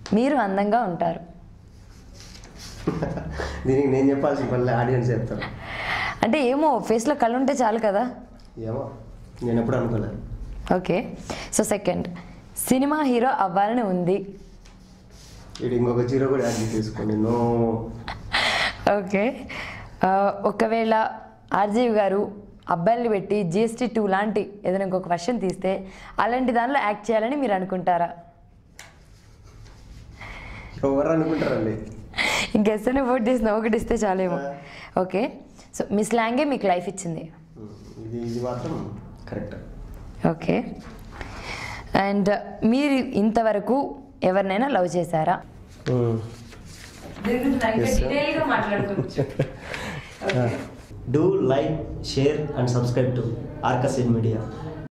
మీరు అందంగా ఉంటారు దీనికి నేను చెప్పాల్సిన పని ఆడియన్స్ చెప్తాను అంటే ఏమో ఫేస్లో కళ్ళు ఉంటే చాలు కదా ఏమో నేను ఎప్పుడు అనుకోలేదు okay so second cinema hero అవ్వాలని ఉంది ఇటు ఇంకొక జీరో కూడా యాడ్ చేసుకోండి నో ఓకే ఆ, ఒకవేళ ఆర్జీవి గారు అబ్బాయిలు పెట్టి జిఎస్టీ టూ లాంటి ఏదైనా ఇంకొక వర్షన్ తీస్తే అలాంటి దానిలో యాక్ట్ చేయాలని మీరు అనుకుంటారా ఎవరు అనుకుంటారండి ఇంకెస్తనే ఓట్ చేసిన ఒకటి ఇస్తే చాలేమో ఓకే సో మీ స్లాంగే మీకు లైఫ్ ఇచ్చింది ఇది ఇది మాత్రం కరెక్ట్ ఓకే అండ్ మీరు ఇంతవరకు ఎవరినైనా లవ్ చేశారా Yes, sir. మాట్లాడుకోవచ్చు do like share and subscribe to Arcus in media